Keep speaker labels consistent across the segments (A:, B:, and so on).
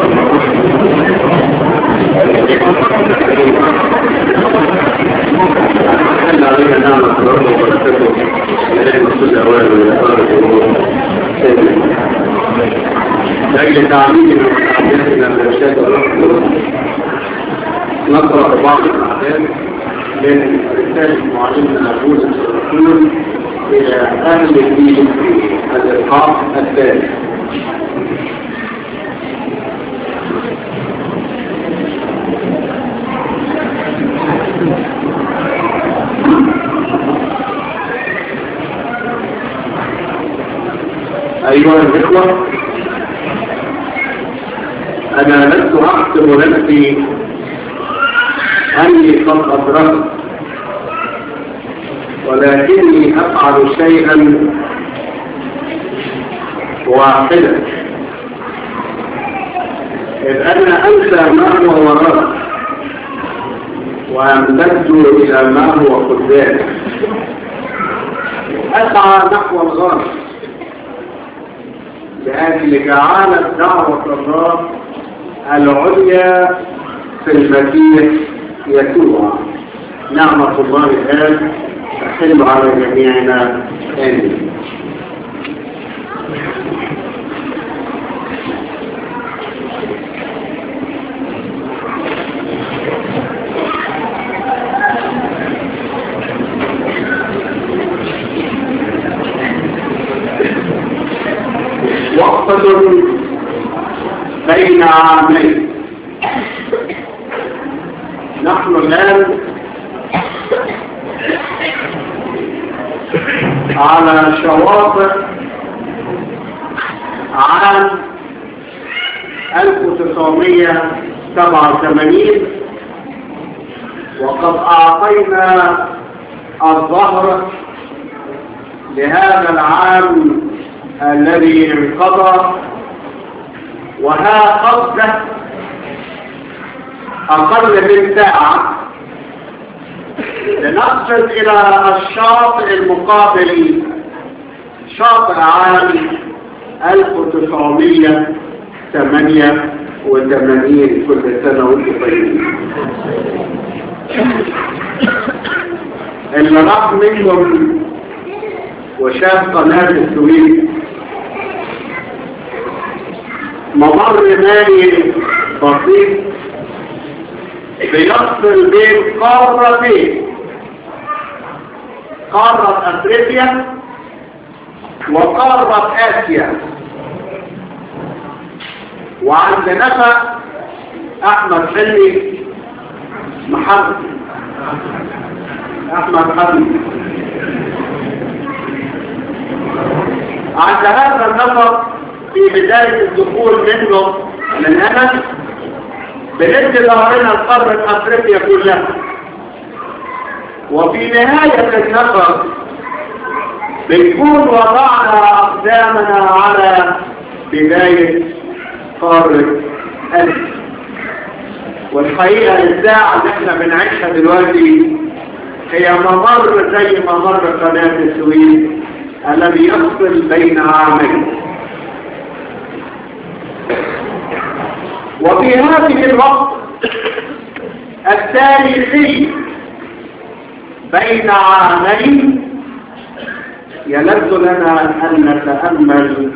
A: أن علينا نعمة الأرض وبركاته إليه كل أوائل ويسار الأمور لأجل تعليم وتعليمنا الإرشاد والرحمة نقرأ بعض الأحداث من رسالة معلمنا بولس الرسول إلى أهل الدين في الإلقاء الثالث أيها الإخوة أنا لست أحسب نفسي أني قد أدركت ولكني أفعل شيئا واحدا إذ أنا أنسى ما هو وراء وأمتد إلى ما هو قدام أسعى نحو الغرب لأجل جعالة دعوة الله العليا في المسيح يسوع نعمة الله الآن تحل على جميعنا آمين وقفة بين عامين نحن الآن على شواطئ عام 1987 وقد أعطينا الظهر لهذا العام الذي انقضى وها قصده أقل من ساعة لنقصد إلى الشاطئ المقابل شاطئ عام 1988 كل سنة وانتم طيبين اللي راح منكم وشاف قناة السويس ممر مالي بسيط بيفصل بين قارتين قارة أفريقيا وقارة آسيا وعند نفق أحمد حلمي محمد أحمد حلمي عند هذا النفق في بداية الدخول منه من هنا بندي ظهرنا لقارة أفريقيا كلها وفي نهاية النفق بنكون وضعنا أقدامنا على بداية قارة أسيا والحقيقة الساعة اللي احنا بنعيشها دلوقتي هي ممر زي ممر قناة السويس الذي يفصل بين عامين وفي هذه الوقت التاريخي بين عامين يلذ لنا أن نتأمل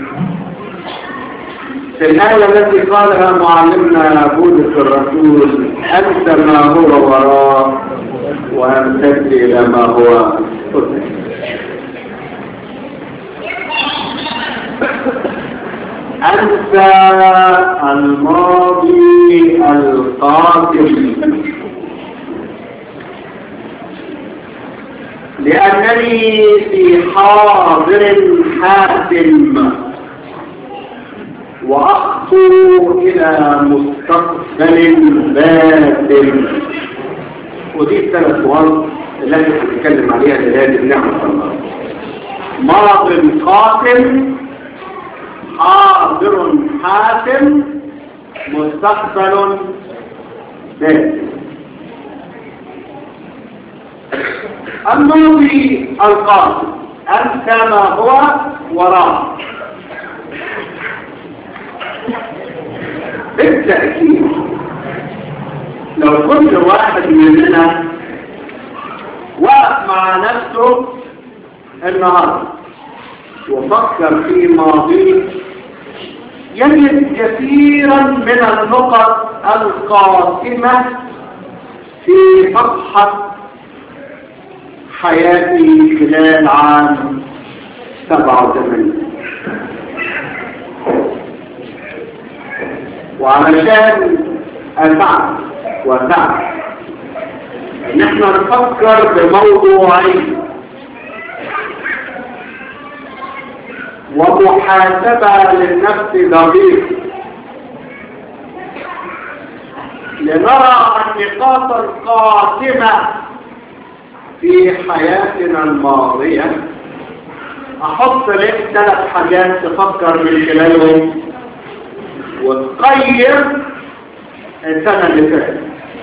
A: في الآية التي قالها معلمنا بولس الرسول أنت ما هو وراء وأمتد إلى ما هو قدام أنت الماضي القادم لأنني في حاضر حاسم وأخطو إلى مستقبل باسم ودي الثلاث صور التي هنتكلم عليها دلالة النعمة الله ماض قاتل حاضر حاسم مستقبل باسم الماضي القادم أنت ما هو وراء بالتأكيد لو كل واحد مننا وقف مع نفسه النهارده وفكر في ماضيه يجد كثيرا من النقط القاسمة في صفحة حياتي خلال عام 87 وعلشان أسعد وسعد نحن نفكر بموضوعين ومحاسبة للنفس دقيق لنرى النقاط القاتمة في حياتنا الماضية أحط لك ثلاث حاجات تفكر من خلالهم وتقيم السنة اللي فاتت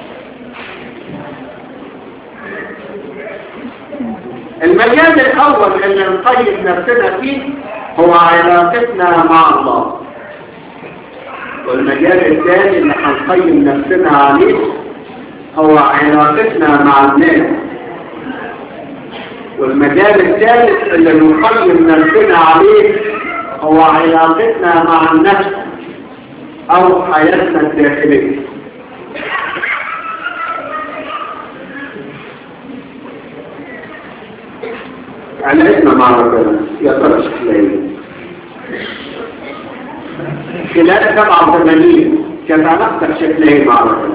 A: المجال الأول اللي نقيم نفسنا فيه هو علاقتنا مع الله والمجال الثاني اللي هنقيم نفسنا عليه هو علاقتنا مع الناس والمجال الثالث اللي نقيم نفسنا عليه هو علاقتنا مع النفس او حياتنا الداخلية علاقتنا مع ربنا يا ترى شكلها ايه خلال 87 كانت علاقتك شكلها ايه مع ربنا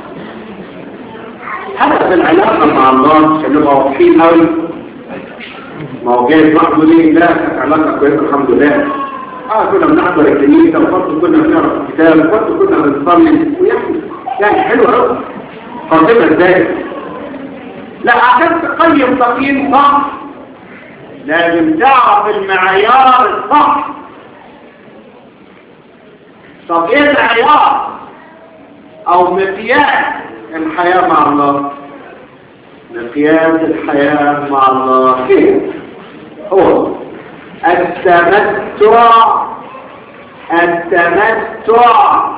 A: هدف العلاقة مع الله عشان نبقى واضحين قوي ما هو جاي لوحده ليه لا كانت علاقة كويسة الحمد لله اه كنا بنحضر الكنيسة وقت كنا بنقرا الكتاب وقت كنا بنصلي ويعني يعني حلو قوي خاطبها ازاي لا عشان تقيم تقييم صح لازم تعرف المعيار الصح طب ايه المعيار او مقياس الحياة مع الله مقياس الحياة مع الله ايه هو التمتع التمتع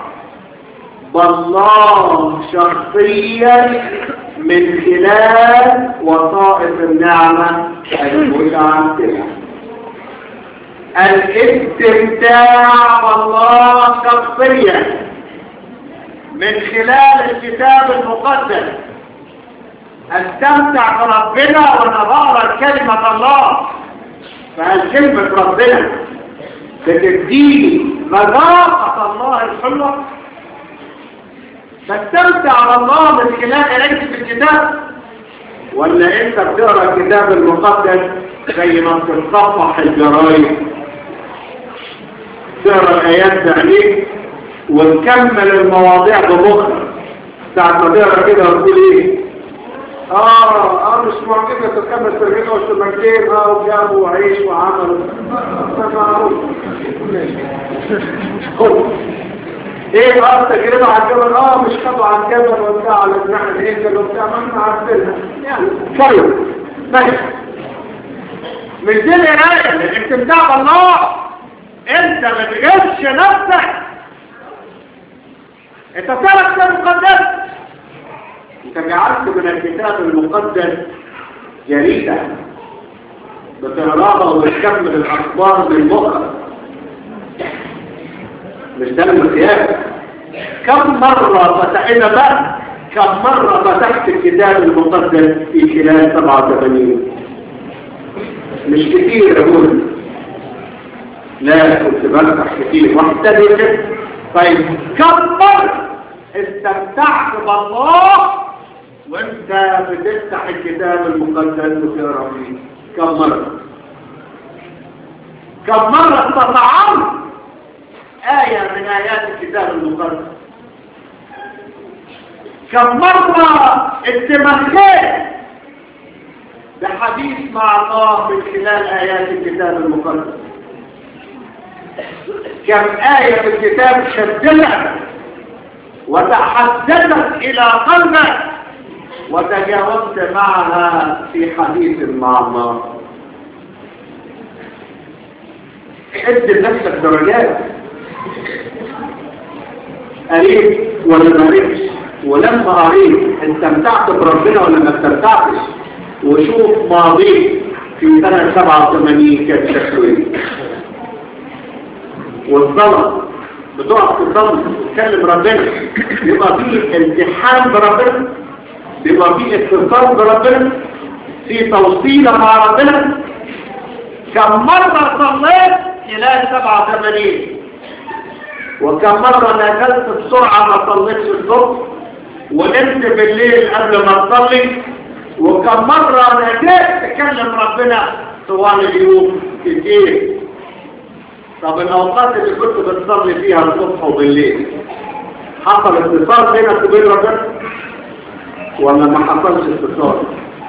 A: بالله شخصيا من خلال وسائط النعمة المتعددة الاستمتاع بالله شخصيا من خلال الكتاب المقدس استمتع بربنا وانا بقرا كلمة الله فهل كلمة ربنا بتديني مذاقة الله الحلوة تستمتع بالله من خلال قرايتك في الكتاب ولا انت بتقرا الكتاب المقدس زي ما بتتصفح الجرايد تقرا الايات بعينيك وتكمل المواضيع بمخك ساعة ما تقرا كده وتقول ايه اه اه مش معجزة تكمل سرقته والسمكتين اه وجابوا وعيش وعمل معروف ايه اه التجربة على الجبل اه مش خطوا على الجبل وبتاع على جناح الهيكل وبتاع ما احنا عارفينها يعني شوية ماشي مش دي القراية الاستمتاع بالله انت ما تغش نفسك انت تعرف كتاب مقدس انت جعلت من الكتاب المقدس جريدة بتقراها وتكمل الاخبار من مخك مش ده المقياس كم مرة فتحنا بقى كم مرة فتحت الكتاب المقدس في خلال 87 مش كتير اقول لا كنت بفتح كتير واحد تاني كده طيب كم مرة استمتعت بالله وانت بتفتح الكتاب المقدس وتقرا فيه كم مرة كم مرة استطعمت آية من آيات الكتاب المقدس كم مرة اتمخيت بحديث مع الله من خلال آيات الكتاب المقدس كم آية في الكتاب شدتك وتحدثت إلى قلبك وتجاوبت معها في حديث مع الله ادي لنفسك درجات قريت ولا ما قريتش ولما قريت استمتعت بربنا ولا ما استمتعتش وشوف ماضيك في سنة 87 كانت شكله ايه والصلاة بتقف في الصلاة تتكلم ربنا يبقى فيه امتحان بربنا يبقى فيه اتصال بربنا في توصيلة مع ربنا كم مرة صليت خلال 87 وكم مرة نزلت بسرعة ما صليتش الصبح ونمت بالليل قبل ما تصلي وكم مرة نجيت تكلم ربنا طوال اليوم كتير طب الأوقات اللي كنت بتصلي فيها الصبح وبالليل حصل اتصال بينك وبين ربنا ولا ما حصلش اتصال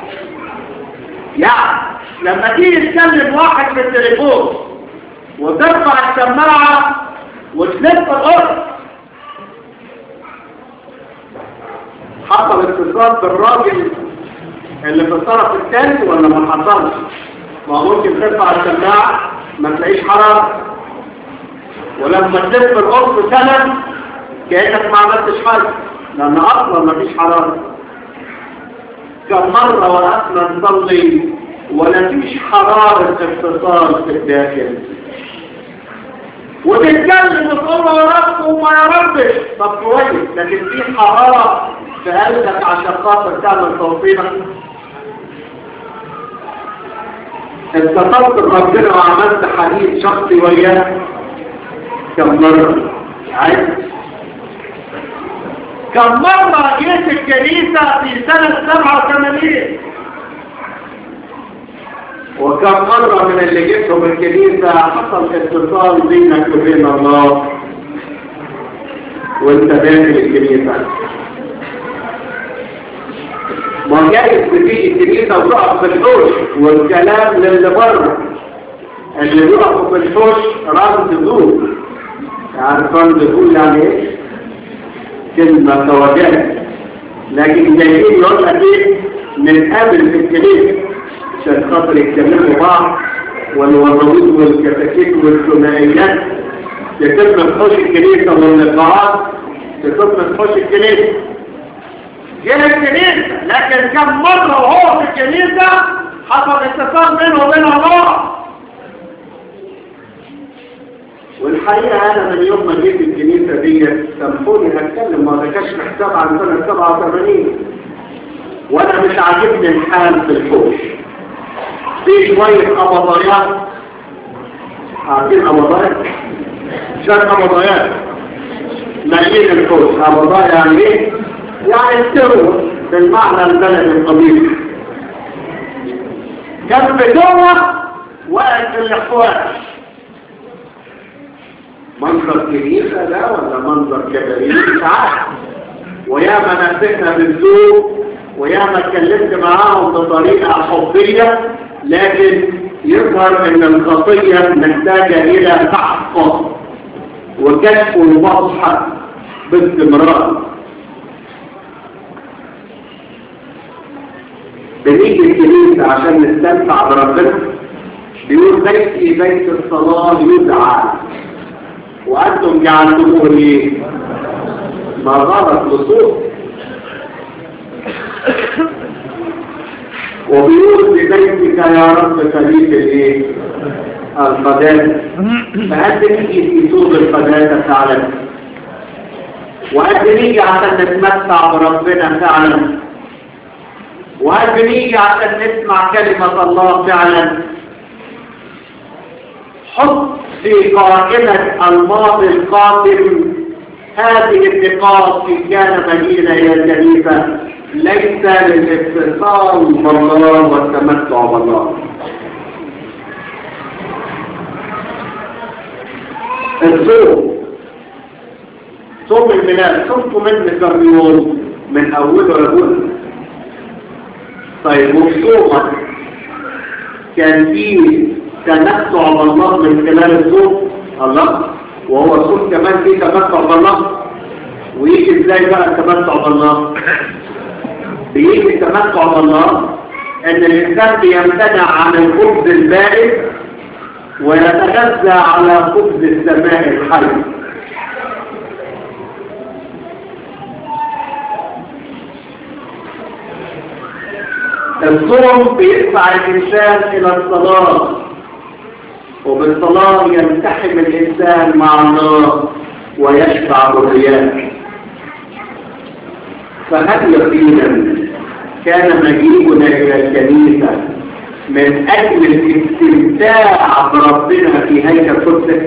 A: يعني لما تيجي تكلم واحد في التليفون وترفع السماعة وتلف الأرض حصل اتصال بالراجل اللي في الطرف الثالث ولا ما حصلش ما ممكن ترفع السماعة ما تلاقيش حرارة ولما تلف الأرض سنة كأنك ما عملتش حاجة لأن أصلا ما فيش حرارة كم مرة وقفنا نصلي ولا فيش حرارة اتصال في الداخل وتتكلم وتقول له يا رب وما يا ربش طب كويس لكن في حرارة في قلبك عشان خاطر تعمل توصيلك اتصلت بربنا وعملت حديث شخصي وياه كم مرة عايز كم مرة جيت الكنيسة في سنة 87 وكم مرة من اللي جيتهم الكنيسة حصل اتصال بينك وبين الله وانت داخل الكنيسة ما جايز تيجي الكنيسة وتقف في الحوش والكلام للي بره اللي بيقفوا في الحوش رمز دول عارف رمز دول يعني ايه؟ كلمة توجهت لكن جايين يقول لك ايه نتقابل في الكنيسة عشان خاطر يتكلموا بعض والوضويط والكتاكيت والثنائيات يتم تخش الكنيسة واللقاءات يتم تخش الكنيسة جه الكنيسة لكن كم مرة وهو في الكنيسة حصل اتصال بينه وبين الله والحقيقة أنا من يوم ما جيت الكنيسة دي سامحوني هتكلم ما ذكرش حساب عن سنة 87 وأنا مش عاجبني الحال في الحوش في شوية قبضايات عارفين قبضايات؟ شوية قبضايات مالين الحوش قبضايا يعني ايه؟ يعني السرور بالمعنى البلد القبيل كان جوه واقف في الاحواش منظر كنيسة ده ولا منظر كباريه مش عارف وياما نسيتها بالذوق وياما اتكلمت معاهم بطريقة حبية لكن يظهر ان الخطية محتاجة الى تحقق وكشف ومصحة باستمرار بنيجي الكنيسة عشان نستمتع بربنا بيقول بيتي بيت الصلاة يدعى وأنتم جعلتموه ليه؟ ما غلط لصوت وبيقول ببيتك يا رب خليك الايه؟ القداسة فقد نيجي في صوت القداسة فعلا وقد نيجي عشان نتمتع بربنا فعلا وقد نيجي عشان نسمع كلمة الله فعلا حط في قائمة الماضي القادم هذه النقاط إن كان مدينة هي الكنيسة ليس للاتصال بالله والتمتع بالله الصوم صوم الميلاد صمت من كم يوم من أوله لأوله طيب وصومك كان فيه تمتع بالله من خلال الصوم الله وهو الصوم كمان فيه تمتع بالله ويجي ازاي بقى التمتع بالله بيجي التمتع بالله ان الانسان بيمتنع عن الخبز البارد ويتغذى على خبز السماء الحي الصوم بيدفع الإنسان إلى الصلاة وبالصلاة يلتحم الإنسان مع الله ويشبع بالرياح فهل يقينا كان مجيئنا إلى الكنيسة من أجل الاستمتاع بربنا في هيكل قدسه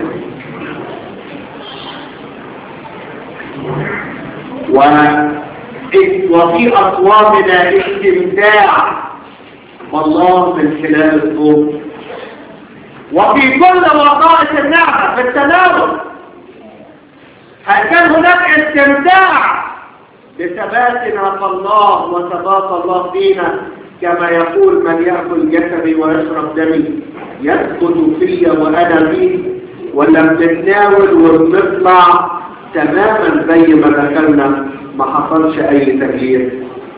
A: و... وفي أصواتنا استمتاع والله من خلال الصوم وفي كل وظائف النعمة في التناول هل كان هناك استمتاع بثباتنا في الله وثبات الله فينا كما يقول من يأكل جسدي ويشرب دمي يثبت في وأنا فيه ولا بنتناول وبنطلع تماما زي ما دخلنا ما حصلش أي تغيير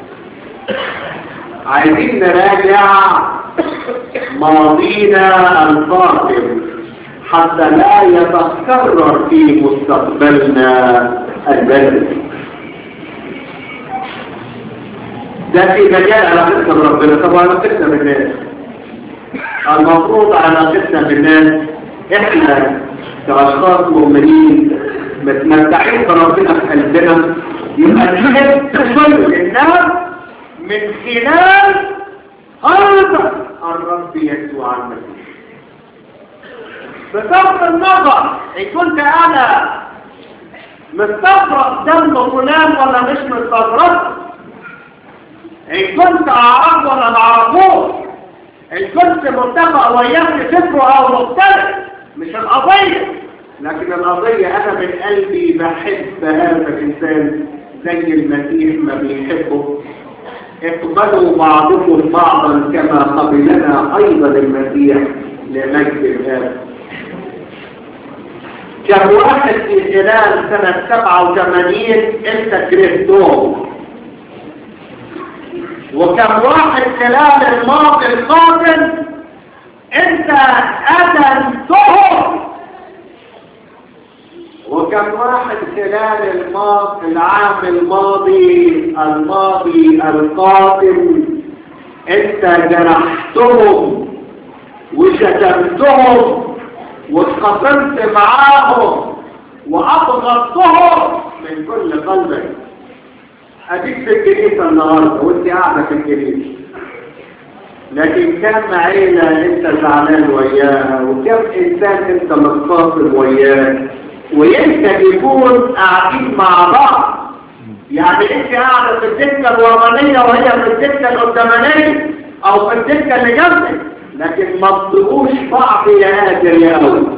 A: عايزين نراجع ماضينا القادم حتى لا يتكرر في مستقبلنا البلد ده في مجال علاقتنا بربنا طب علاقتنا بالناس المفروض علاقتنا بالناس احنا كاشخاص مؤمنين متمتعين بربنا في قلبنا يبقى نحب كل الناس من خلال هذا الرب يسوع المسيح بصرف النظر ان كنت انا مستغرب دم فلان ولا مش مستغرب ان كنت اعرف ولا ما اعرفوش ان كنت متفق وياه فكره او مختلف مش القضيه لكن القضيه انا من قلبي بحب هذا الانسان زي المسيح ما بيحبه اقبلوا بعضكم بعضا كما قبلنا ايضا المسيح لمجد الاب كان واحد في خلال سنة 87 انت كرهتهم وكم واحد خلال الماضي القادم انت ادنتهم وكم واحد خلال الماضي العام الماضي الماضي القادم انت جرحتهم وشتمتهم واتخاصمت معاهم وابغضتهم من كل قلبك اديك في الكنيسه النهارده وانت قاعده في الكنيسه لكن كم عيله انت زعلان وياها وكم انسان انت متصل وياه ويمكن يكون قاعدين مع بعض يعني انت قاعده في الدكه الورانيه وهي في الدكه القدامانيه او في الدكه اللي جنبك لكن ما تطلقوش بعض يا هاجر يا اول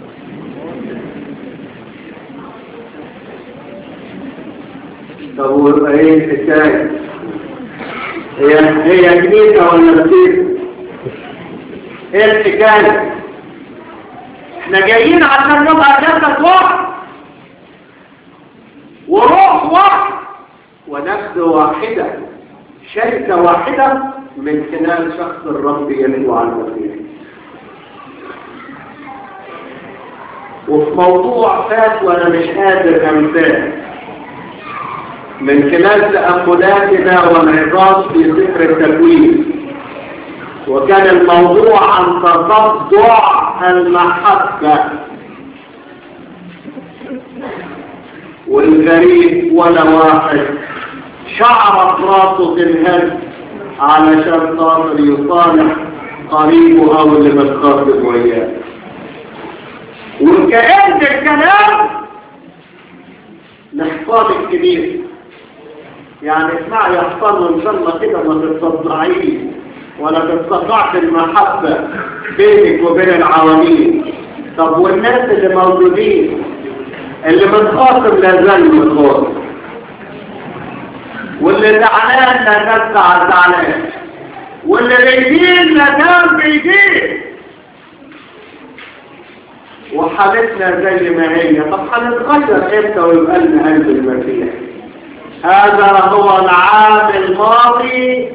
A: طب هو ايه الحكايه هي هي كنيسه ولا مسير ايه الحكايه احنا جايين عشان نبقى جسد واحد وروح واحد ونفس واحده شركه واحده من خلال شخص الرب يسوع المسيح وفي موضوع فات وانا مش قادر انساه من خلال تأملاتنا والعظات في سفر التكوين وكان الموضوع عن تطبع المحبة والغريب ولا واحد شعرت راسه تنهز علشان خاطر يصالح قريبه او اللي متخاطب وياه وكأن الكلام لحفاظ الكبير يعني اسمع يا حفاظ ان شاء الله كده ما تتصدعيش ولا تتصدعش المحبة بينك وبين العوامين طب والناس اللي موجودين اللي متخاطب لازال متخاطب واللي زعلان لا تزعل زعلان واللي بيدين لا كان بيدين وحالتنا زي ما هي طب هنتغير امتى ويبقى لنا قلب المسيح هذا هو العام الماضي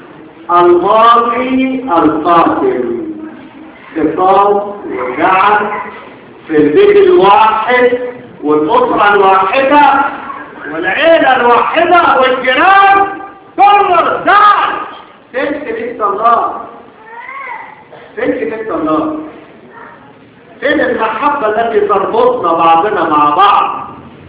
A: الماضي القادم خطاب وجعل في البيت الواحد والأسرة الواحدة والعيلة الواحدة والجيران كل الزعل فين كنيسة الله فين كنيسة الله فين المحبة التي تربطنا بعضنا مع بعض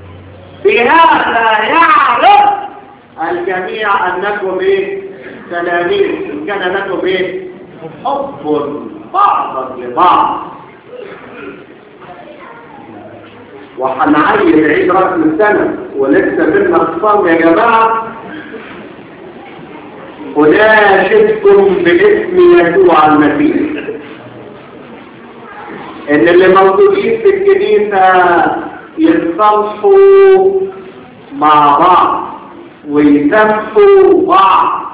A: بهذا يعرف الجميع أنكم إيه تلاميذ إن كان لكم إيه حب بعضا لبعض وهنعيد عيد راس السنة ولسه بينا خصام يا جماعة وناشدكم باسم يسوع المسيح ان اللي موجودين في الكنيسة يتصالحوا مع بعض ويسامحوا بعض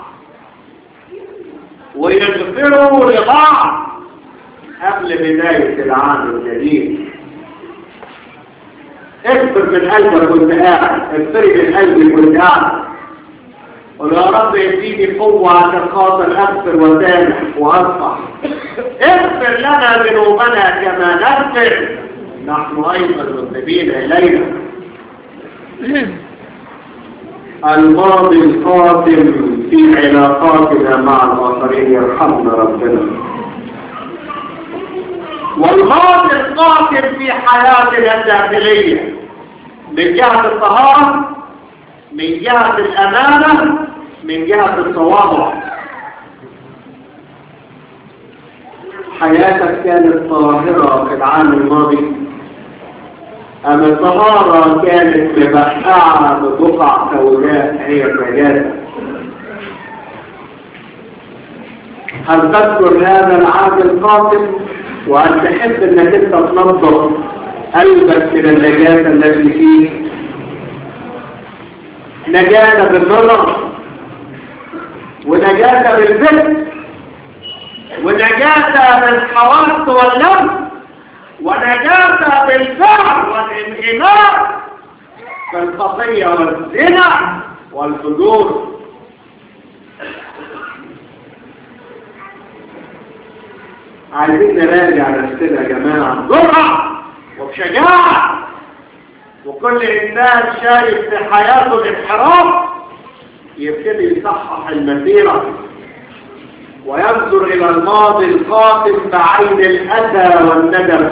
A: ويغفروا لبعض قبل بداية العام الجديد اغفر من قلبك وانت قاعد اغفري من قلبك وانت قاعد قل يا رب يديني قوة عشان خاطر اغفر وسامح واصفح اغفر لنا ذنوبنا كما نغفر نحن ايضا مذنبين الينا الماضي القادم في علاقاتنا مع الآخرين يرحمنا ربنا والماضي القادم في حياتنا الداخلية من جهة الطهارة من جهة الأمانة من جهة التواضع حياتك كانت طاهرة في العام الماضي أما الطهارة كانت مبقعة ببقع سوداء هي النجاسة هل تذكر هذا العام القادم وأن تحب أنك أنت تنظف قلبك من النجاسة التي فيه نجاسة بالنظر ونجاسة بالفكر ونجاسة بالحواس واللمس ونجاسة بالفعل والانهمار بالخطية والزنا والفجور عايزين نراجع نفسنا يا جماعة بسرعة وبشجاعة وكل إنسان شايف في حياته الانحراف يبتدي يصحح المسيرة وينظر إلى الماضي القادم بعين الأذى والندم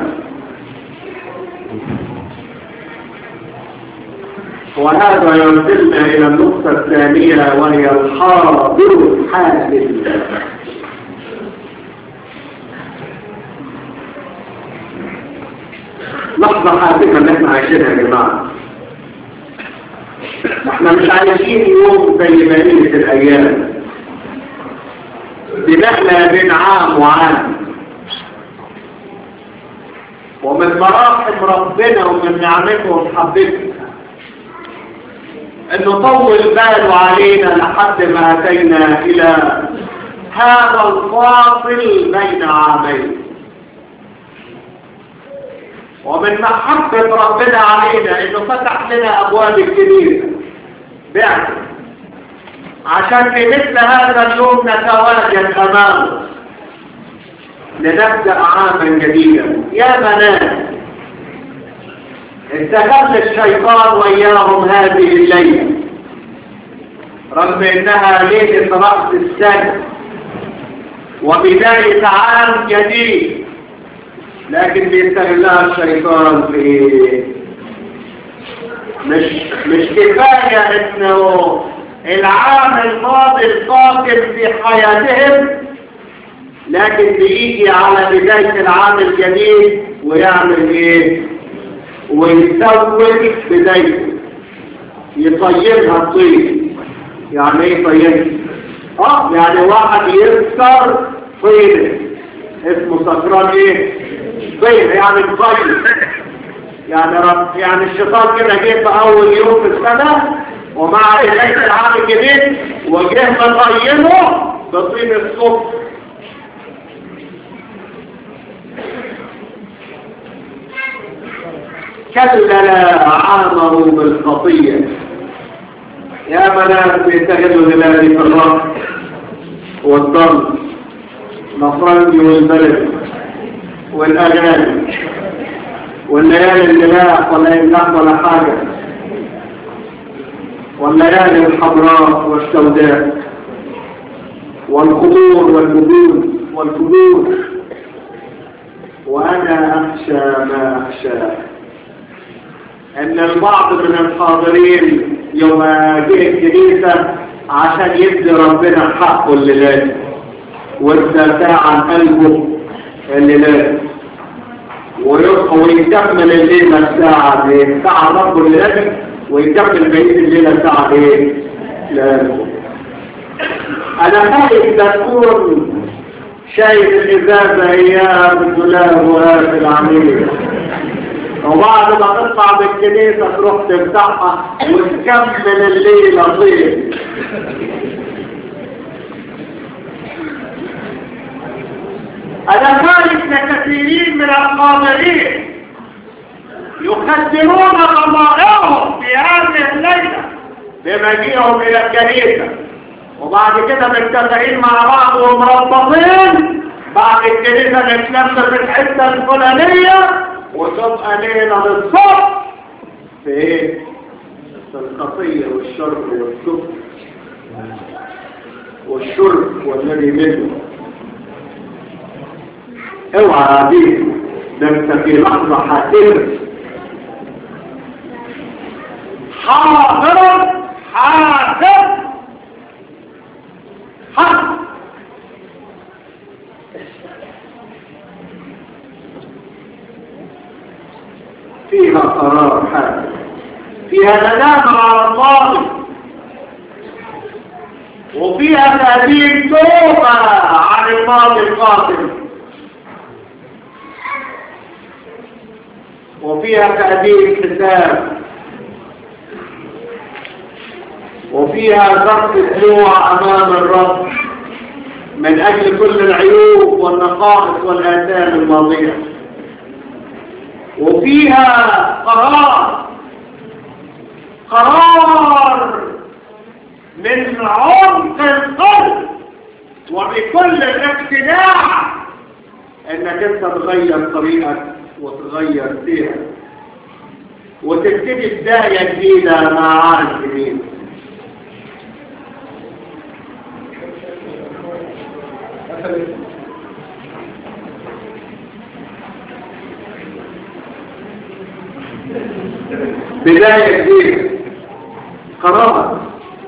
A: وهذا يرسلنا إلى النقطة الثانية وهي الحاضر الحادث لحظة حادثة اللي احنا عايشينها يا جماعة احنا مش عايشين يوم زي بقية الأيام بنحلى بين عام وعام ومن مراحم ربنا ومن نعمته ومحبته انه طول باله علينا لحد ما اتينا الى هذا الفاصل بين عامين ومن محبة ربنا علينا انه فتح لنا ابواب الكنيسة بعد عشان في مثل هذا اليوم نتواجد امامه لنبدأ عاما جديدا يا بنات استغل الشيطان وإياهم هذه الليلة رغم إنها ليلة رأس السنة وبداية عام جديد لكن بيستغلها الشيطان في مش مش كفاية انه العام الماضي القادم في حياتهم لكن بيجي على بداية العام الجديد ويعمل ايه ويسوي بدايته يطيبها الطين يعني ايه طيبها اه يعني واحد يكسر طينه اسمه سكران ايه طيب يعني طيب يعني رب يعني الشيطان كده جه في اول يوم في السنه ومع بدايه العام الجديد وجه مطينه بطين الصبح كلل عامه بالخطيه يا بنات بيتخذوا لله في الرأس والضم نصراني والبلد والأغاني والليالي الملاح ولا يملاح ولا حاجة والليالي الحمراء والسوداء والقبور والنجوم والقبور وأنا أخشى ما أخشى أن البعض من الحاضرين يوم جه الكنيسة عشان يدي ربنا حقه اللي لازم والدافع عن قلبه اللي لازم ويبقى ويكمل الليلة الساعة دي ساعة ربه اللي لازم ويكمل بقية الليلة ساعة ايه لازم انا خايف تكون شايف الازازة اياها بالدولاب وقافل عليه وبعد ما تطلع من الكنيسة تروح تفتحها وتكمل الليلة طيب أنا خايف لكثيرين من القادرين يخدرون ضمائرهم في هذه الليلة بمجيئهم إلى الكنيسة وبعد كده متفقين مع بعض ومربطين بعد الكنيسة نتلم في الحتة الفلانية وتبقى ليلة للصبح في ايه؟ في الخطية والشرب والكفر والشرب والذي منه اوعى عبيد ده انت في لحظة حاسمة حاضر حاسم حق فيها قرار حاسم فيها ندامة على الله وفيها تأديب توبة عن الماضي القاتل وفيها تأديب حساب وفيها ضغط الدموع أمام الرب من أجل كل العيوب والنقائص والآثام الماضية وفيها قرار قرار من عمق القلب وبكل الاقتناع انك انت تغير طريقك وتغير فيها وتبتدي بداية جديدة مع عالم جديد بداية جديدة قرار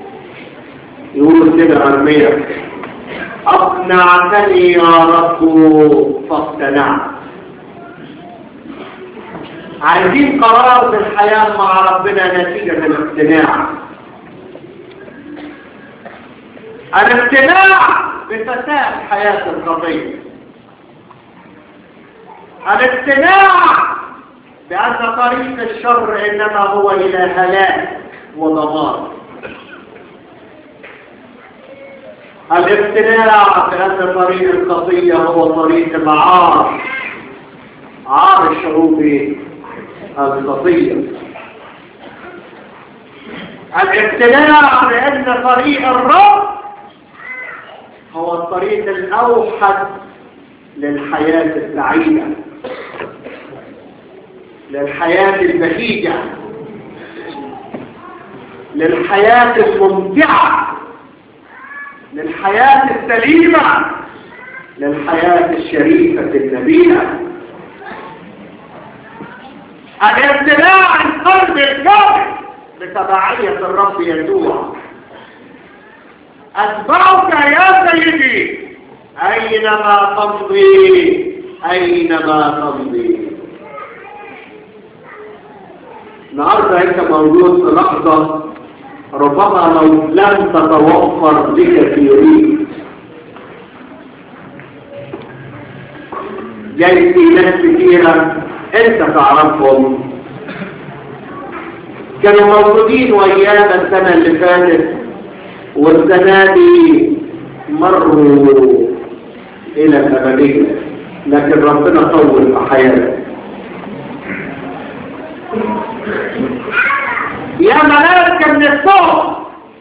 A: يقول كده عرمية أقنعتني يا رب فاقتنعت عايزين قرار في الحياة مع ربنا نتيجة الاقتناع الاقتناع بفساد حياة القضية الاقتناع بأن طريق الشر إنما هو إلى هلاك ودمار الاقتناع بأن طريق القضية هو طريق العار عار الشعوب القضية الاقتناع بأن طريق الرب هو الطريق الأوحد للحياة السعيدة للحياة البهيجة للحياة الممتعة للحياة السليمة للحياة الشريفة النبيلة الامتلاع القلب الكامل بتبعية الرب يسوع أتبعك يا سيدي أينما تمضي أينما تمضي النهارده انت موجود في لحظة ربما لو لم تتوفر بكثيرين جاي في ناس كثيرة انت تعرفهم كانوا موجودين ويانا السنة اللي فاتت والسنة دي مروا إلى الأبدية لكن ربنا طول في حياتك يا ملائكة من الصوت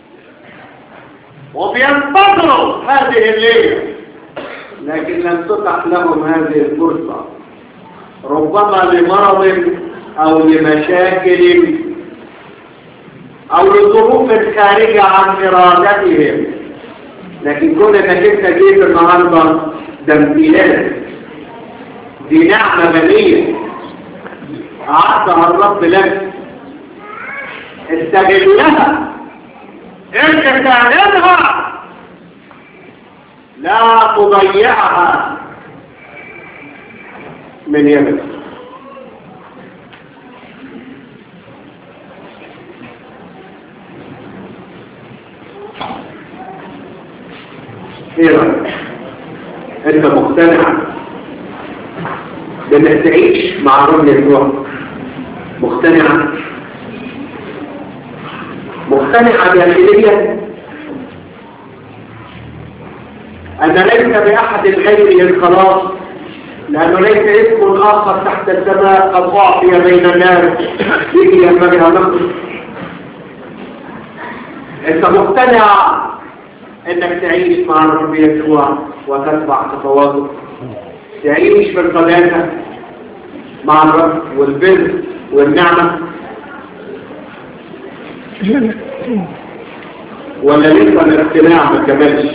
A: وبينتظروا هذه الليلة لكن لم تتح لهم هذه الفرصة ربما لمرض أو لمشاكل أو لظروف خارجة عن إرادتهم لكن كون انك انت جيت النهارده ده امتياز دي نعمه غنيه اعطها الرب لك استغلها انت تعلمها لا تضيعها من يدك ايه رأيك انت مقتنع بانك تعيش مع الرب يسوع مقتنع مقتنعة داخليا أن ليس بأحد غيره الخلاص لأنه ليس اسم آخر تحت السماء قد أعطي بين الناس به ينبغي أن نقصد أنت مقتنع أنك تعيش مع الرب يسوع وتتبع خطواته تعيش بالقداسة مع الرب والبر والنعمة ولا لسه الاقتناع ما كملش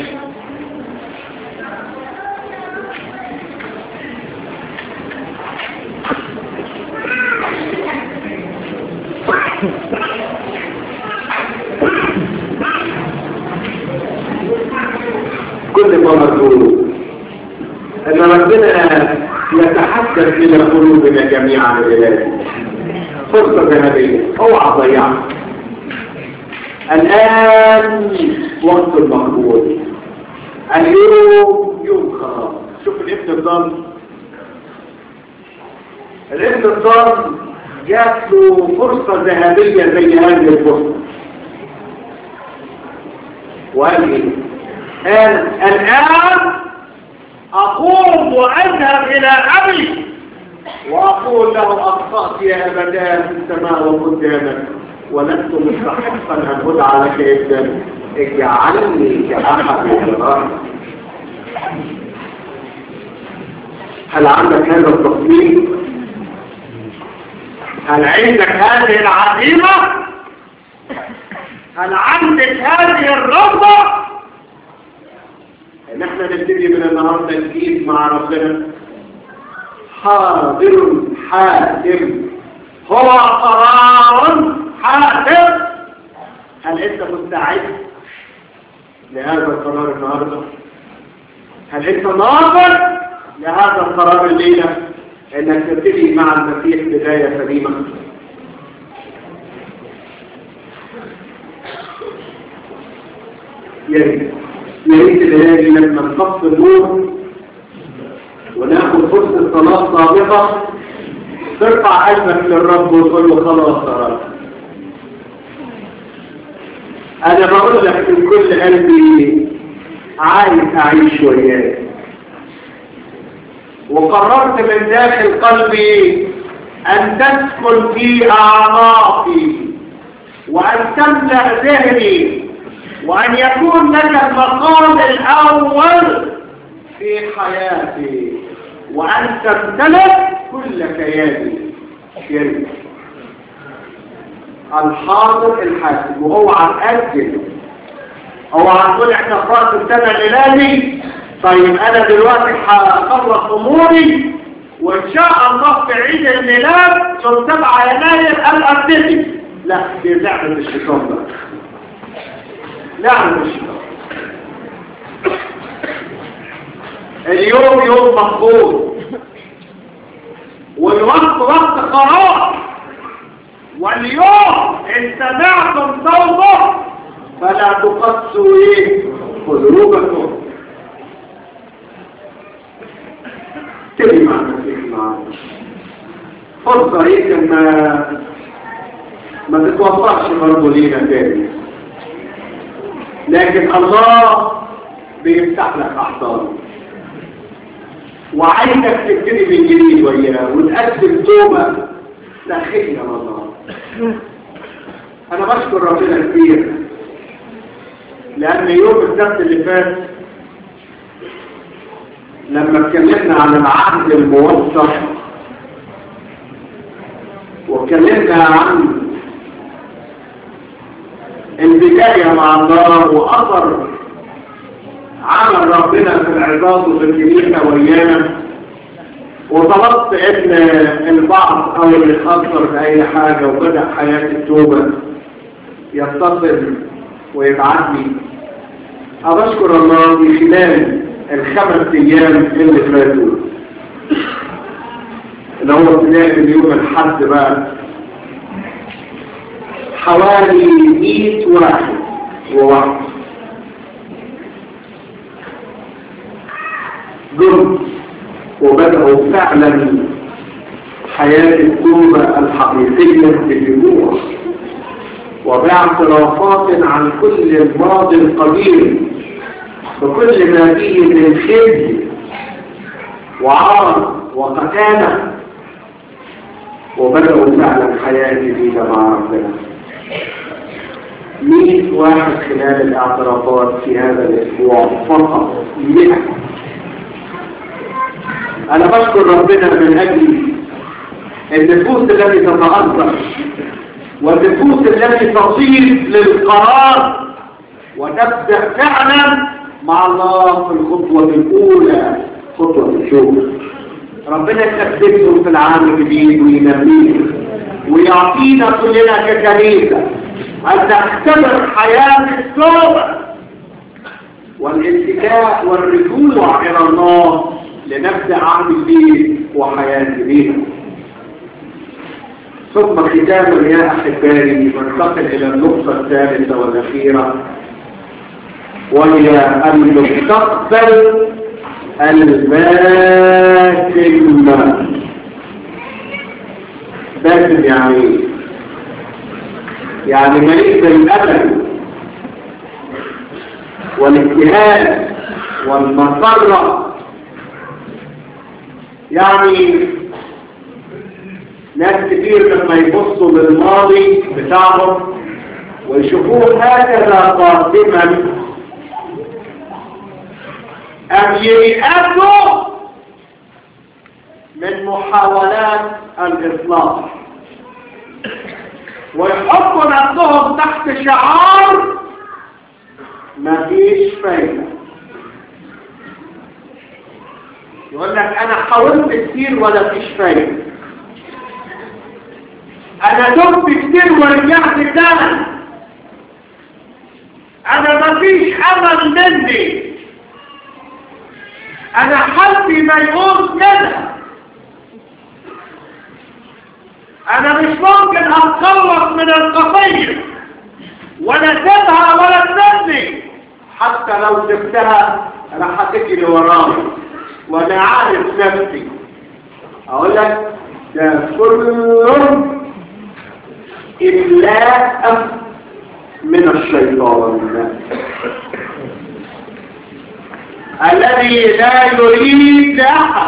A: كل ما نقول ان ربنا يتحدث الى قلوبنا جميعا بلاده فرصه ذهبيه اوعى تضيعها الآن وقت المقبول اليوم يوم خلاص شوف الابن الضال الابن الضال جات له فرصة ذهبية زي هذه الفرصة وقال ايه قال الآن أقوم وأذهب إلى أبي وأقول له أخطأت يا أبدان في السماء وقدامك ولست مستحقا ان ادعى لك ابدا اجعلني كاحد الرحم هل عندك هذا التصميم هل عندك هذه العزيمه هل عندك هذه الرغبه ان احنا نبتدي من النهارده نجيب مع ربنا حاضر حاكم هو قرار حاسب هل انت مستعد لهذا القرار النهارده هل انت ناظر لهذا القرار الليله انك تبتدي مع المسيح بدايه سليمه يا ريت يا ريت الليالي لما نطفي النور وناخد فرصه صلاه سابقه ترفع قلبك للرب وتقول له خلاص يا رب انا بقول لك من كل قلبي عايز اعيش وياك وقررت من داخل قلبي ان تسكن في اعماقي وان تملا ذهني وان يكون لك المقام الاول في حياتي وان تمتلك كل كياني شرك الحاضر الحاسب واوعى تأجل اوعى تقول احنا خلاص السنة الالهي طيب انا دلوقتي هخلص اموري وان شاء الله في عيد الميلاد يوم 7 يناير ابقى ابتدي لا دي لعبة الشيطان ده لعبة الشيطان اليوم يوم مقبول والوقت وقت قرار واليوم ان سمعتم صوته فلا تقصوا ايه قلوبكم تبي مع المسيح معنا فرصة يمكن ما ما تتوفرش برضه لينا تاني لكن الله بيفتح لك احضانه وعايزك تبتدي من جديد وياه وتقدم توبه داخليه والله انا بشكر ربنا كتير لان يوم السبت اللي فات لما اتكلمنا عن العهد الموثق واتكلمنا عن البداية مع الله وأثر عمل ربنا في العظات وفي الكنيسة ويانا وطلبت ان البعض او اللي خطر بأي حاجة وبدأ حياة التوبة يتصل ويبعت لي أبشكر الله في خلال الخمس أيام اللي فاتوا اللي هو ابتداء من يوم الحد بقى حوالي 100 واحد وواحد جم وبدأوا فعلا حياة التوبة الحقيقية بالجموع وباعترافات عن كل الماضي القديم بكل ما فيه من خزي وعار وقتالة وبدأوا فعلا حياة جديدة مع ربنا مئة واحد خلال الاعترافات في هذا الأسبوع فقط مئة أنا بشكر ربنا من أجل النفوس التي تتأثر والنفوس التي تصير للقرار وتبدأ فعلا مع الله في الخطوة الأولى خطوة الشوق ربنا يثبتهم في العام الجديد وينميهم ويعطينا كلنا ككنيسة أن نختبر حياة التوبة والاتكاء والرجوع إلى الله لنبدأ عام جديد وحياة جديدة ثم ختاما يا أحبائي ننتقل إلى النقطة الثالثة والأخيرة وهي المستقبل الباسم باسم يعني يعني مليء بالأمل والاجتهاد والمسرة يعني ناس كتير لما يبصوا للماضي بتاعهم ويشوفوه هكذا قادما أم ييأسوا من محاولات الإصلاح ويحطوا نفسهم تحت شعار مفيش فايدة يقول لك أنا حاولت كتير ولا فيش فايدة أنا دمت كتير ورجعت تاني أنا مفيش أمل مني انا حالتي ميؤوس منها انا مش ممكن اتخلص من القضية ولا سيبها ولا تسيبني حتى لو سبتها راح تجري وراي وانا عارف نفسي اقول لك ده كله إلا من الشيطان الذي لا يريد لأحد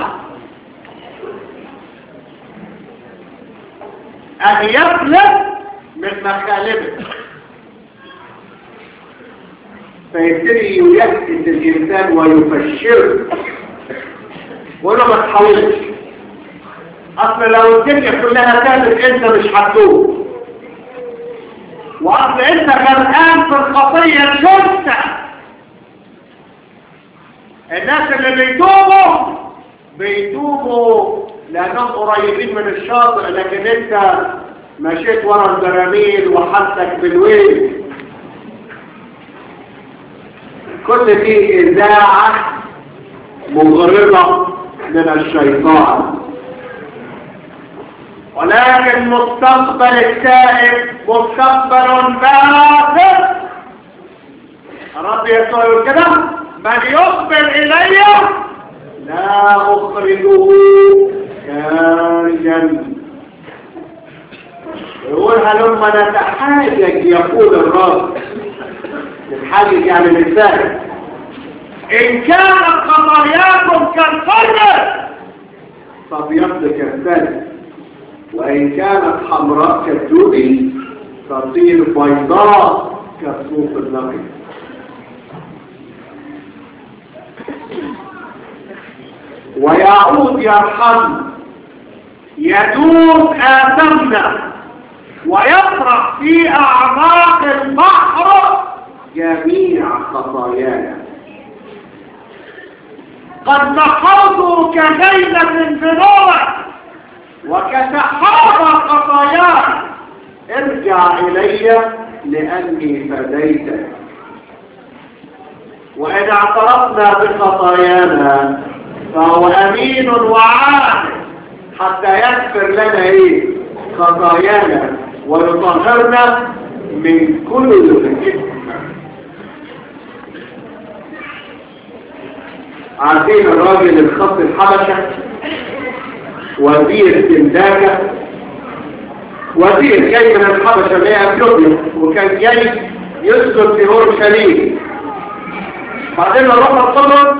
A: أن يطلب من مخالبه فيبتدي ييأس الإنسان ويفشره وأنا ما تحاولش أصل لو الدنيا كلها كانت أنت مش هتوب وأصل أنت غرقان في الخطية شفتها الناس اللي بيتوبوا بيتوبوا لأنهم قريبين من الشاطئ لكن انت مشيت ورا البراميل وحدك بالويل كل دي إذاعة مغرضة من الشيطان ولكن مستقبل التائب مستقبل باكر رب يسوع يقول كده من يقبل إلي لا أخرجه خارجا يقول هلما نتحاجج يقول الرب نتحاجج يعني الإنسان إن كانت خطاياكم كالفرد فبيض كالثلج وإن كانت حمراء كالدود تصير بيضاء كالصوف النقي ويعود يرحم يدوب آثمنا ويطرح في أعماق البحر جميع خطايانا قد نقضوا كغيلة من ذنوبك وكسحاب خطاياك ارجع إلي لأني فديتك وإن اعترفنا بخطايانا فهو أمين وعادل حتى يغفر لنا إيه خطايانا ويطهرنا من كل إثم عارفين الراجل الخط الحبشة وزير سنداكة وزير جاي من الحبشة اللي هي اثيوبيا وكان جاي يسكن في اورشليم بعدين الروح القدس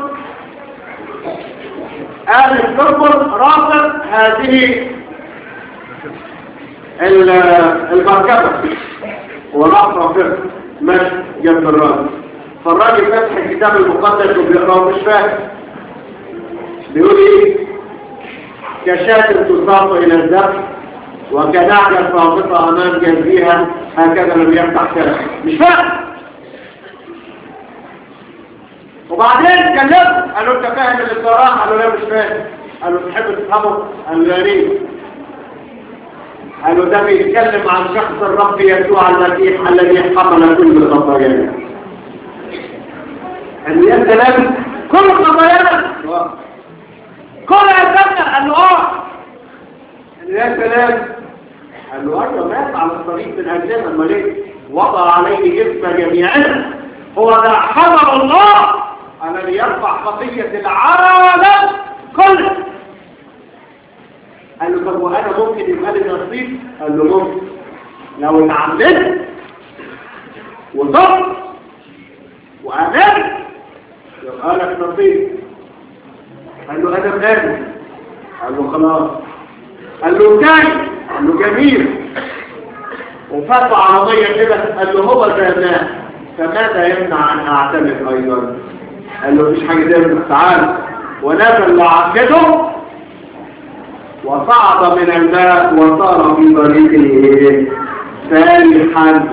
A: قال القدس رافض هذه المركبة وراح رافض ماشي جنب الراجل فالراجل فتح الكتاب المقدس وبيقراه مش فاهم بيقول ايه كشاة تساق الى الذبح وكنعجة صامتة امام جنبيها هكذا لم يفتح كلام مش فاهم وبعدين كلمه قالوا انت فاهم اللي بتقراه قالوا لا مش فاهم قالوا تحب تفهمه قالوا يا ريت قالوا ده بيتكلم عن شخص الرب يسوع المسيح الذي حمل كل خطايانا قال يا سلام كل خطايانا كل أسلنا قال له اه قال يا سلام قال له ايوه مات على الطريق من اجلنا امال ايه وضع عليه اسم جميعنا هو ده حضر الله الذي يرفع خطيه العالم كله قال له طب وانا ممكن يبقى لي نصيب قال له ممكن لو اتعمدت وصبت وامنت يبقى لك نصيب قال له انا مآمن قال له خلاص قال له تاني قال له جميل وفتح عربية كده قال له هو زمان فماذا يمنع ان اعتمد ايضا قال له مفيش حاجة تاني تعال ونزل وعكده وصعد من الماء وصار في طريقه سالحا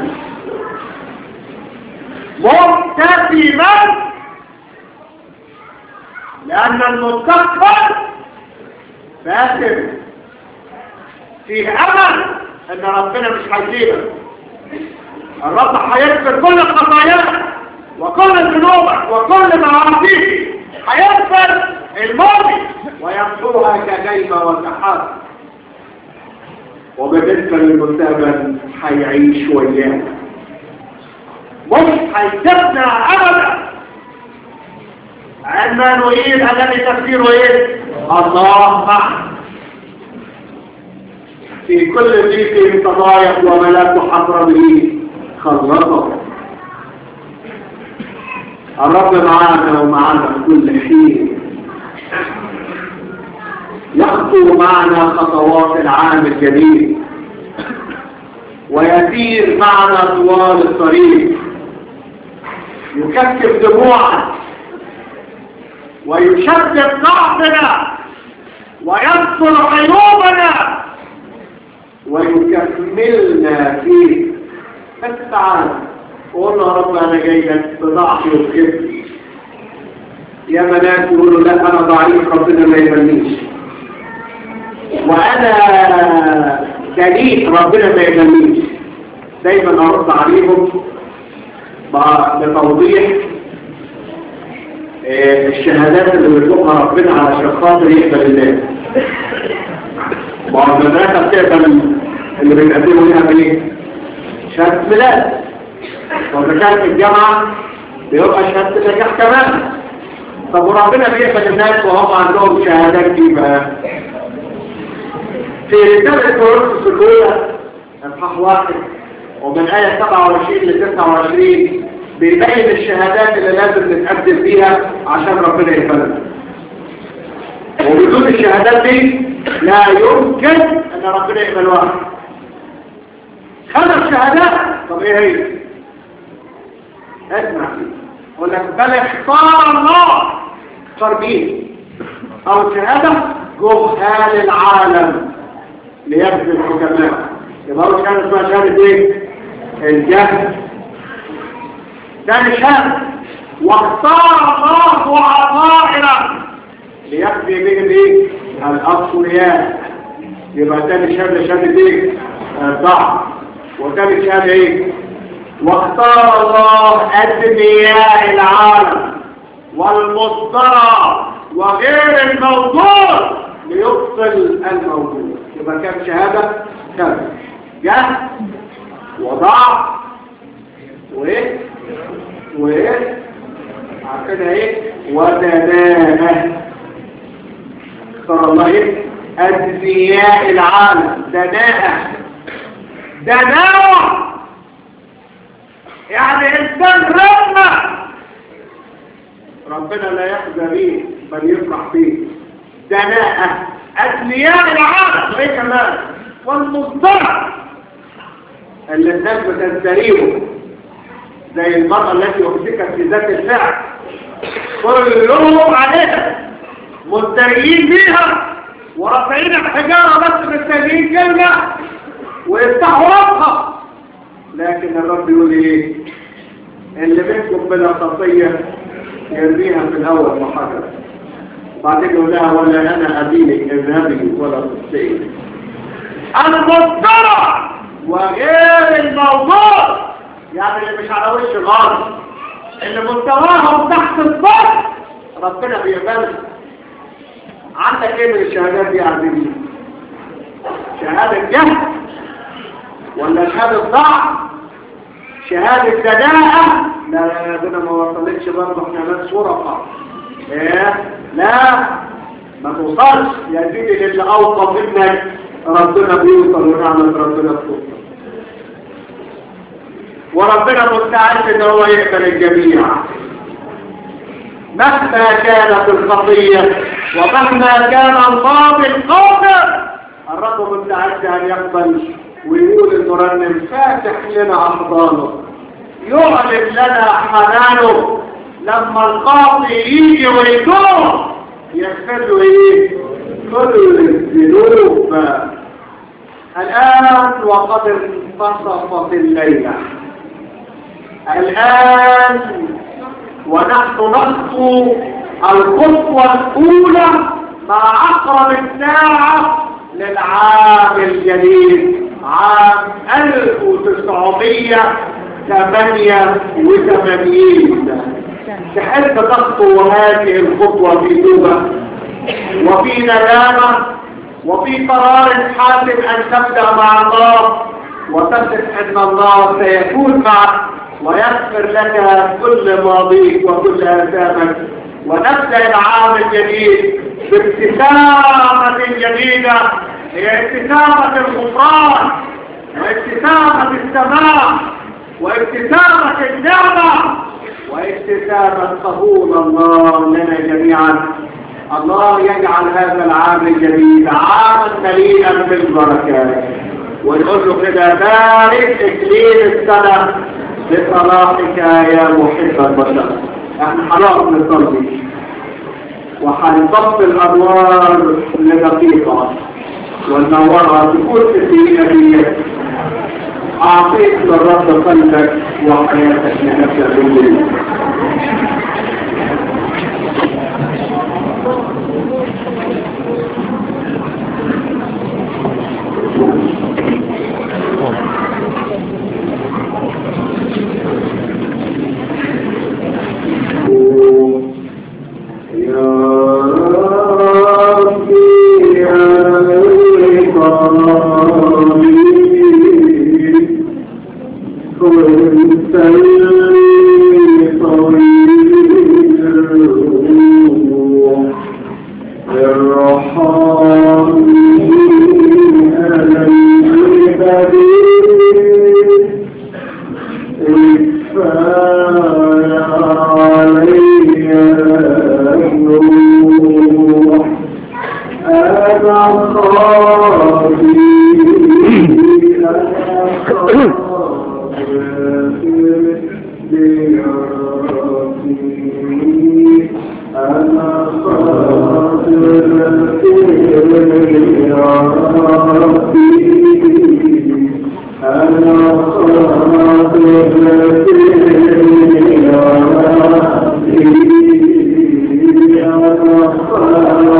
A: مبتسما لأن المستقبل باسم فيه أمل أن ربنا مش هيسيبك الرب هيغفر كل خطاياك وكل ذنوبك وكل معاصيك هيغفر الماضي ويمحوها كغيمة وسحاب وبالنسبة للمستقبل هيعيش وياك مش هيسيبنا أبدا عندما نريد الذي تفسيره ايه الله معنا في كل ضيق تضايق وملاك حضره خلصه الرب معنا ومعنا في كل حين يخطو معنا خطوات العام الجديد ويسير معنا طوال الطريق يكثف دموعنا ويشدد ضعفنا وينصر عيوبنا ويكملنا فيه بس تعال قول يا رب انا جاي لك بضعفي وبكفري يا بنات يقولوا لا انا ضعيف ربنا ما يبنيش وانا دليل ربنا ما يبنيش دايما ارد عليهم بتوضيح الشهادات اللي بيطلقها ربنا على خاطر يقبل الناس ما المدرسة بتقبل اللي بيقدموا لها بايه؟ شهادة ميلاد وإذا كانت الجامعة بيبقى شهادة نجاح كمان طب وربنا بيقبل الناس وهم عندهم شهادات دي بقى في رسالة كورنثوس الأولى إصحاح واحد ومن آية 27 ل 29 بيبين الشهادات اللي لازم نتقدم فيها عشان ربنا يقبلها وبدون الشهادات دي لا يمكن ان ربنا يقبل واحد خمس شهادات طب ايه هي اسمع يقول لك بل اختار الله اختار مين او شهاده جهال العالم ليجزي الحكماء يبقى اول شهاده اسمها شهاده ايه الجهل ده شهاده واختار الله عطائنا ليقضي به الايه الاقوياء يبقى تاني شهاده شهاده ايه الضعف وتالت شهاده ايه واختار الله ادنياء العالم والمضطرع وغير الموجود ليبطل الموجود يبقى كم شهاده كم جهل وضعف وايه وايه عارفينها ايه ودنانه اختار الله ايه أدنياء العالم دناءة دناوة يعني إنسان رمى ربنا لا يخزى به بل يفرح به دناءة أدنياء العالم وإيه كمان والمصدر اللي الناس بتزدريه زي المرأة التي أمسكت في ذات الفعل كلهم عليها مزدريين بيها ورافعين الحجارة بس مستنيين كلمة ويفتحوا ربها لكن الرب يقول ايه اللي منكم بلا خطية يرميها في الأول محجرة بعدين يقول لها ولا أنا أدينك اذهبي ولا تصير المضطرة وغير الموضوع يعني اللي مش على وش الأرض اللي مستواهم تحت الضغط ربنا بيقبلها عندك ايه من الشهادات دي يا عزيزي شهادة جهل ولا شهادة ضعف شهادة دناءة لا لا لا دنا ما وصلتش برضه احنا ناس شرفاء ايه لا ما توصلش يا سيدي اللي اوصل منك ربنا بيوصل ونعمة ربنا بتوصل وربنا مستعد ان هو يقبل الجميع مهما كانت الخطية ومهما كان الباطل قادر الرب مستعد ان يقبل ويقول المرنم فاتح لنا احضانه يعلن لنا حنانه لما القاضي يجي ويدور يغفر له ايه كل الذنوب الان وقد انتصفت الليله الان ونحن نخطو الخطوة الأولى مع أقرب الساعة للعام الجديد عام 1988 تحب تخطو هذه الخطوة في توبة وفي ندامة وفي قرار حاسم أن تبدأ مع الله وتثق أن الله سيكون معك ويغفر لك كل ماضيك وكل آثامك ونبدأ العام الجديد بابتسامة جديدة هي ابتسامة الغفران وابتسامة السماء وابتسامة النعمة وابتسامة قبول الله لنا جميعا الله يجعل هذا العام الجديد عاما مليئا بالبركات ونقول له كده بارك اكليل السنه بصلاحك يا محب البشر احنا خلاص نصلي وهنطفي الانوار لدقيقه وننورها تكون في نبيك اعطيك للرب قلبك وحياتك لنفسك بالليل
B: Thank you.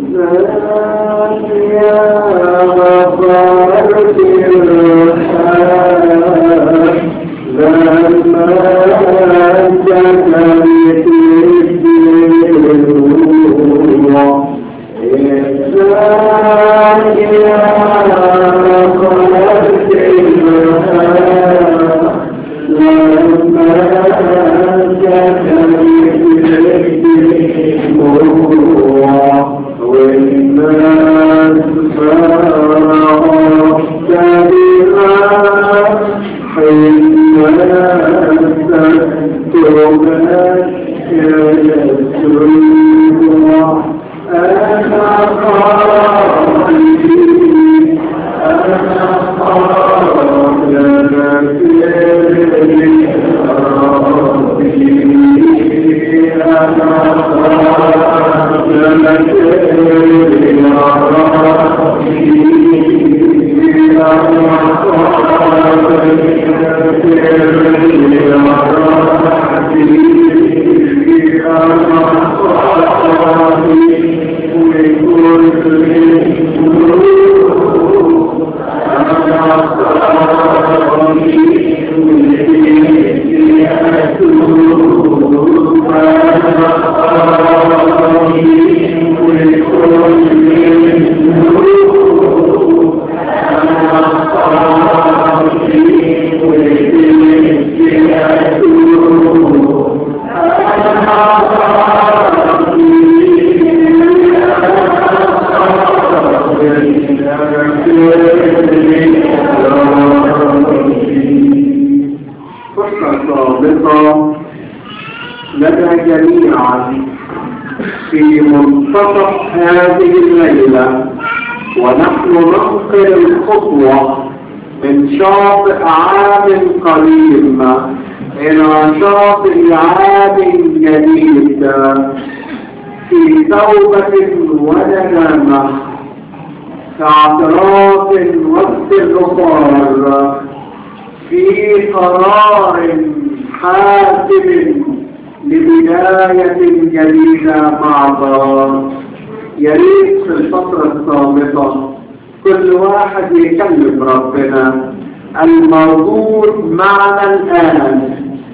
A: الموجود معنا الآن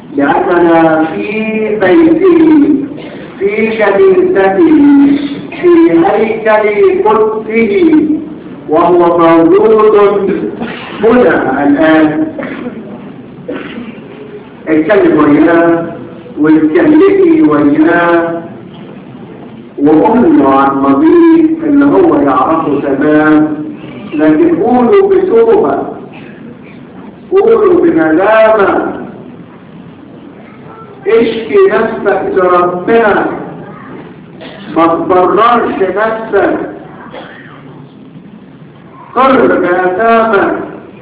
A: لأننا في بيته في كنيسته في هيكل قدسه وهو موجود هنا الآن اتكلم وياه واتكلمي وياه وقل له عن مضيق اللي هو يعرفه تمام لكن قولوا بتوبه قولوا بندامة اشكي نفسك لربنا ما تبررش نفسك قر بأسامة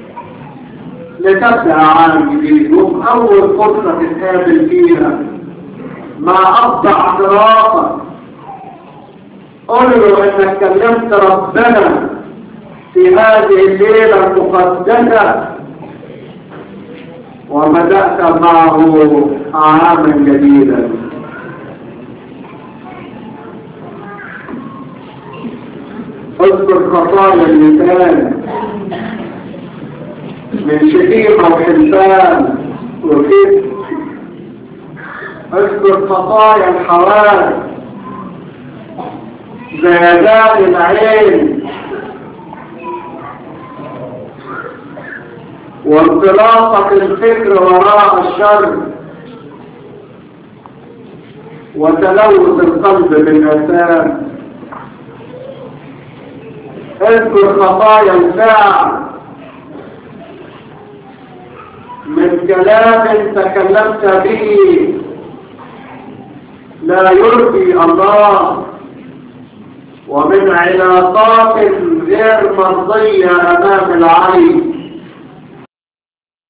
A: لتبدأ عام جديد وفي أول فرصة تتقابل فيها مع أفضل اعترافك قل له إنك كلمت ربنا في هذه الليلة المقدسة وبدأت معه عاما جديدا اذكر خطايا اللسان من شتيمة وحلفان وكذب اذكر خطايا الحواس زيادات العين وانطلاقة الفكر وراء الشر وتلوث القلب بالأسام اذكر خطايا الفاعل من كلام تكلمت به لا يرضي الله ومن علاقات غير مرضية أمام العين